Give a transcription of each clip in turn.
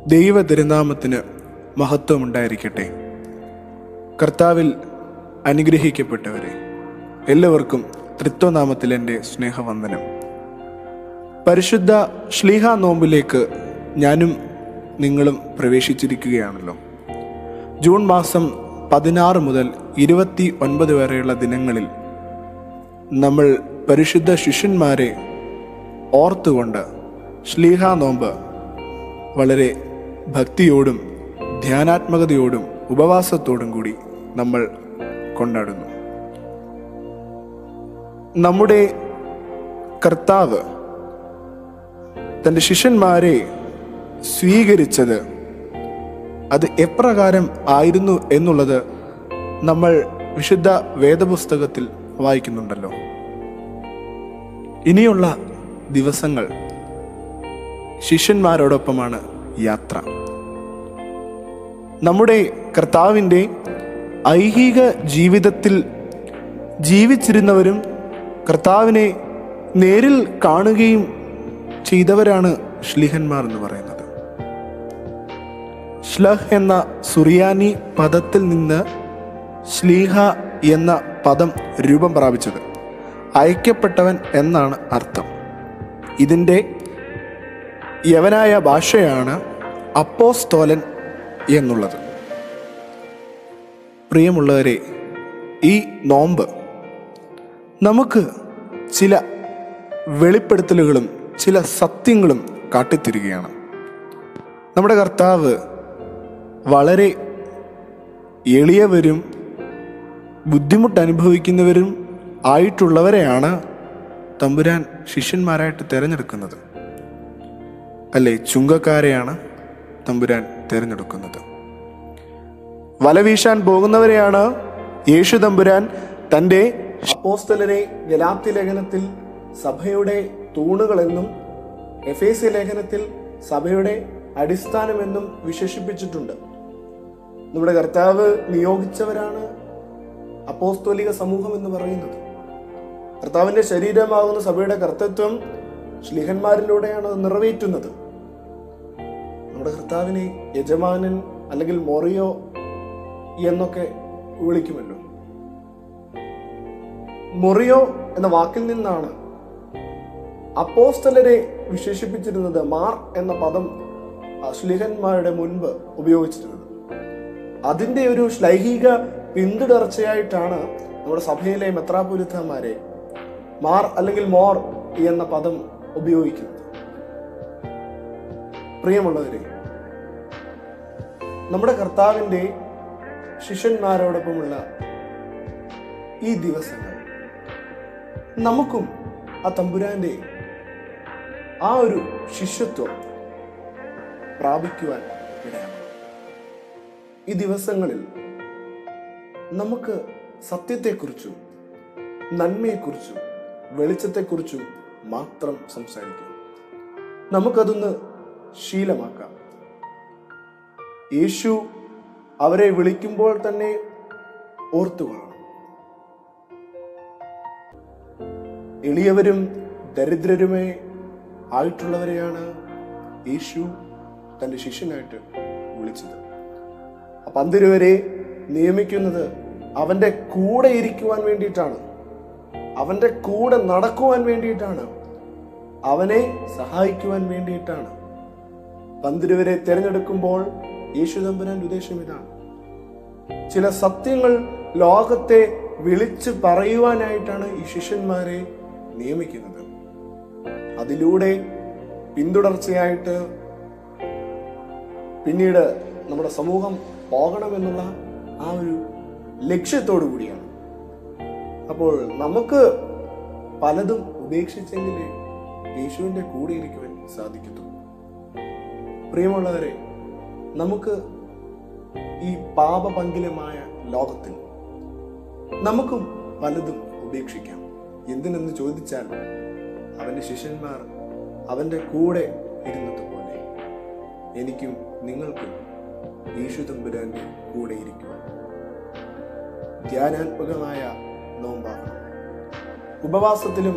ദൈവ തിരുനാമത്തിന് മഹത്വമുണ്ടായിരിക്കട്ടെ കർത്താവിൽ അനുഗ്രഹിക്കപ്പെട്ടവരെ എല്ലാവർക്കും തൃത്വനാമത്തിൽ എൻ്റെ സ്നേഹവന്ദനം പരിശുദ്ധ ശ്ലീഹ നോമ്പിലേക്ക് ഞാനും നിങ്ങളും പ്രവേശിച്ചിരിക്കുകയാണല്ലോ ജൂൺ മാസം പതിനാറ് മുതൽ ഇരുപത്തി ഒൻപത് വരെയുള്ള ദിനങ്ങളിൽ നമ്മൾ പരിശുദ്ധ ശിഷ്യന്മാരെ ഓർത്തുകൊണ്ട് ശ്ലീഹ നോമ്പ് വളരെ ഭക്തിയോടും ധ്യാനാത്മകതയോടും ഉപവാസത്തോടും കൂടി നമ്മൾ കൊണ്ടാടുന്നു നമ്മുടെ കർത്താവ് തൻ്റെ ശിഷ്യന്മാരെ സ്വീകരിച്ചത് അത് എപ്രകാരം ആയിരുന്നു എന്നുള്ളത് നമ്മൾ വിശുദ്ധ വേദപുസ്തകത്തിൽ വായിക്കുന്നുണ്ടല്ലോ ഇനിയുള്ള ദിവസങ്ങൾ ശിഷ്യന്മാരോടൊപ്പമാണ് യാത്ര നമ്മുടെ കർത്താവിൻ്റെ ഐഹിക ജീവിതത്തിൽ ജീവിച്ചിരുന്നവരും കർത്താവിനെ നേരിൽ കാണുകയും ചെയ്തവരാണ് ശ്ലിഹന്മാർ എന്ന് പറയുന്നത് ശ്ലഹ് എന്ന സുറിയാനി പദത്തിൽ നിന്ന് ശ്ലീഹ എന്ന പദം രൂപം പ്രാപിച്ചത് അയക്കപ്പെട്ടവൻ എന്നാണ് അർത്ഥം ഇതിൻ്റെ യവനായ ഭാഷയാണ് അപ്പോസ്തോലൻ എന്നുള്ളത് പ്രിയമുള്ളവരെ ഈ നോമ്പ് നമുക്ക് ചില വെളിപ്പെടുത്തലുകളും ചില സത്യങ്ങളും കാട്ടിത്തരികയാണ് നമ്മുടെ കർത്താവ് വളരെ എളിയവരും ബുദ്ധിമുട്ട് അനുഭവിക്കുന്നവരും ആയിട്ടുള്ളവരെയാണ് തമ്പുരാൻ ശിഷ്യന്മാരായിട്ട് തിരഞ്ഞെടുക്കുന്നത് അല്ലേ ചുങ്കക്കാരെയാണ് തമ്പുരാൻ തിരഞ്ഞെടുക്കുന്നത് വല വീശാൻ പോകുന്നവരെയാണ് യേശു തമ്പുരാൻ തൻ്റെ അപ്പോസ്തലരെ ഗലാത്തി ലേഖനത്തിൽ സഭയുടെ തൂണുകളെന്നും എഫ് എ സി ലേഖനത്തിൽ സഭയുടെ അടിസ്ഥാനമെന്നും വിശേഷിപ്പിച്ചിട്ടുണ്ട് നമ്മുടെ കർത്താവ് നിയോഗിച്ചവരാണ് അപ്പോസ്തോലിക സമൂഹം എന്ന് പറയുന്നത് കർത്താവിന്റെ ശരീരമാകുന്ന സഭയുടെ കർത്തൃത്വം ശ്ലിഹന്മാരിലൂടെയാണ് അത് നിറവേറ്റുന്നത് നമ്മുടെ കർത്താവിനെ യജമാനൻ അല്ലെങ്കിൽ മൊറിയോ എന്നൊക്കെ വിളിക്കുമല്ലോ മൊറിയോ എന്ന വാക്കിൽ നിന്നാണ് അപ്പോസ്തലരെ വിശേഷിപ്പിച്ചിരുന്നത് മാർ എന്ന പദം ശ്ലിഹന്മാരുടെ മുൻപ് ഉപയോഗിച്ചിരുന്നത് അതിന്റെ ഒരു ശ്ലൈഹിക പിന്തുടർച്ചയായിട്ടാണ് നമ്മുടെ സഭയിലെ മെത്രാപുരുത്തന്മാരെ മാർ അല്ലെങ്കിൽ മോർ എന്ന പദം ഉപയോഗിക്കുന്നത് പ്രിയമുള്ളവരെ നമ്മുടെ കർത്താവിന്റെ ശിഷ്യന്മാരോടൊപ്പമുള്ള ഈ ദിവസങ്ങൾ നമുക്കും ആ തമ്പുരാന്റെ ആ ഒരു ശിഷ്യത്വം പ്രാപിക്കുവാൻ ഇടയാണ് ഈ ദിവസങ്ങളിൽ നമുക്ക് സത്യത്തെക്കുറിച്ചും നന്മയെക്കുറിച്ചും വെളിച്ചത്തെക്കുറിച്ചും മാത്രം സംസാരിക്കാം നമുക്കതൊന്ന് ശീലമാക്കാം യേശു അവരെ വിളിക്കുമ്പോൾ തന്നെ ഓർത്തുകൊള്ളണം എളിയവരും ദരിദ്രരുമേ ആയിട്ടുള്ളവരെയാണ് യേശു തൻ്റെ ശിഷ്യനായിട്ട് വിളിച്ചത് ആ പന്തിരുവരെ നിയമിക്കുന്നത് അവന്റെ കൂടെ ഇരിക്കുവാൻ വേണ്ടിയിട്ടാണ് അവന്റെ കൂടെ നടക്കുവാൻ വേണ്ടിയിട്ടാണ് അവനെ സഹായിക്കുവാൻ വേണ്ടിയിട്ടാണ് പന്തിരുവരെ തിരഞ്ഞെടുക്കുമ്പോൾ യേശു തമ്പുരാന്റെ ഉദ്ദേശം ഇതാണ് ചില സത്യങ്ങൾ ലോകത്തെ വിളിച്ചു പറയുവാനായിട്ടാണ് ഈ ശിഷ്യന്മാരെ നിയമിക്കുന്നത് അതിലൂടെ പിന്തുടർച്ചയായിട്ട് പിന്നീട് നമ്മുടെ സമൂഹം പോകണമെന്നുള്ള ആ ഒരു ലക്ഷ്യത്തോടു കൂടിയാണ് അപ്പോൾ നമുക്ക് പലതും ഉപേക്ഷിച്ചെങ്കിലേ യേശുവിന്റെ കൂടെ ഇരിക്കുവാൻ സാധിക്കത്തുള്ളൂ പ്രിയമുള്ളവരെ നമുക്ക് ഈ പാപപങ്കിലമായ ലോകത്തിൽ നമുക്കും പലതും ഉപേക്ഷിക്കാം എന്തിനെന്ന് ചോദിച്ചാൽ അവന്റെ ശിഷ്യന്മാർ അവന്റെ കൂടെ ഇരുന്നത് പോലെ എനിക്കും നിങ്ങൾക്കും യേശു തമ്പുരാന്റെ കൂടെ ഇരിക്കുവാൻ ധ്യാനാത്മകമായ നോമ്പാകണം ഉപവാസത്തിലും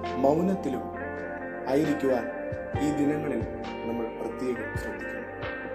മൗനത്തിലും ആയിരിക്കുവാൻ ഈ ദിനങ്ങളിൽ നമ്മൾ പ്രത്യേകം ശ്രദ്ധിക്കണം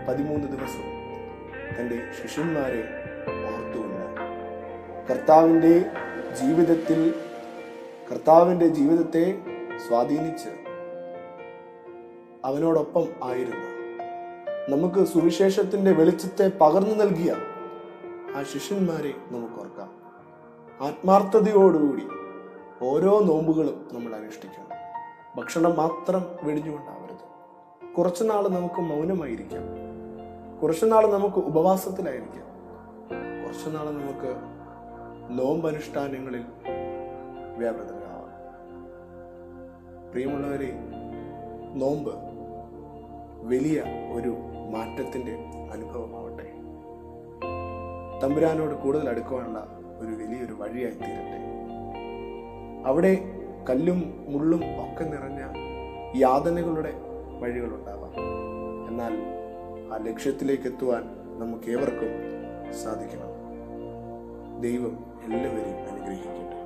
പതിമൂന്ന് ദിവസവും തൻ്റെ ശിഷ്യന്മാരെ ഓർത്തുകൊണ്ട് കർത്താവിൻ്റെ ജീവിതത്തിൽ കർത്താവിൻ്റെ ജീവിതത്തെ സ്വാധീനിച്ച് അവനോടൊപ്പം ആയിരുന്നു നമുക്ക് സുവിശേഷത്തിന്റെ വെളിച്ചത്തെ പകർന്നു നൽകിയ ആ ശിഷ്യന്മാരെ നമുക്ക് ഓർക്കാം ആത്മാർത്ഥതയോടുകൂടി ഓരോ നോമ്പുകളും നമ്മൾ അനുഷ്ഠിക്കണം ഭക്ഷണം മാത്രം വെടിഞ്ഞുകൊണ്ടാവരുത് കുറച്ചു നാൾ നമുക്ക് മൗനമായിരിക്കാം കുറച്ചു നാൾ നമുക്ക് ഉപവാസത്തിലായിരിക്കാം കുറച്ചു നാൾ നമുക്ക് നോമ്പനുഷ്ഠാനങ്ങളിൽ വ്യാപൃതരാവാം പ്രിയമുള്ളവരെ നോമ്പ് വലിയ ഒരു മാറ്റത്തിന്റെ അനുഭവമാവട്ടെ തമ്പുരാനോട് കൂടുതൽ അടുക്കുവാനുള്ള ഒരു വലിയൊരു വഴിയായി തീരട്ടെ അവിടെ കല്ലും മുള്ളും ഒക്കെ നിറഞ്ഞ യാതനകളുടെ വഴികളുണ്ടാവാം എന്നാൽ ആ ലക്ഷ്യത്തിലേക്ക് എത്തുവാൻ നമുക്ക് ഏവർക്കും സാധിക്കണം ദൈവം എല്ലാവരെയും അനുഗ്രഹിക്കട്ടെ